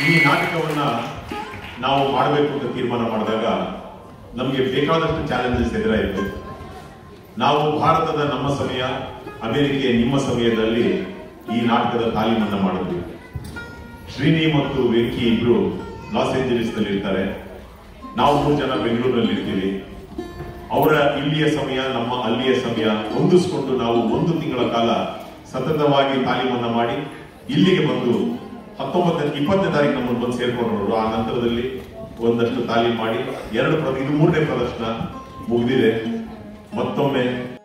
ಈ ನಾಟಕವನ್ನ ನಾವು ಮಾಡಬೇಕು ಅಂತ ತೀರ್ಮಾನ ಮಾಡಿದಾಗ ನಮಗೆ ಬೇಕಾದಷ್ಟು ಚಾಲೆಂಜಸ್ ಎದುರಾಯಿತು ನಾವು ಭಾರತದ ನಮ್ಮ ಸಮಯ ಅಮೆರಿಕೆಯ ನಿಮ್ಮ ಸಮಯದಲ್ಲಿ ಈ ನಾಟಕದ ತಾಲೀಮನ್ನ ಮಾಡಿದ್ವಿ ಶ್ರೀನಿ ಮತ್ತು ವೆಂಕಿ ಇಬ್ರು ಲಾಸ್ ಏಂಜಲೀಸ್ ನಲ್ಲಿ ಇರ್ತಾರೆ ನಾವು ಮೂರು ಜನ ಬೆಂಗಳೂರಿನಲ್ಲಿ ಇರ್ತೀವಿ ಅವರ ಇಲ್ಲಿಯ ಸಮಯ ನಮ್ಮ ಅಲ್ಲಿಯ ಸಮಯ ಹೊಂದಿಸ್ಕೊಂಡು ನಾವು ಒಂದು ತಿಂಗಳ ಕಾಲ ಸತತವಾಗಿ ತಾಲೀಮನ್ನ ಮಾಡಿ ಇಲ್ಲಿಗೆ ಬಂದು ಹತ್ತೊಂಬತ್ತನೇ ಇಪ್ಪತ್ತನೇ ತಾರೀಕು ನಮ್ಮನ್ನು ಬಂದು ಸೇರ್ಕೊಂಡ್ರು ಆ ನಂತರದಲ್ಲಿ ಒಂದಷ್ಟು ತಾಲೀಮ್ ಮಾಡಿ ಎರಡು ಪ್ರ- ಇದು ಮೂರನೇ ಪ್ರದರ್ಶನ ಮುಗಿದಿದೆ ಮತ್ತೊಮ್ಮೆ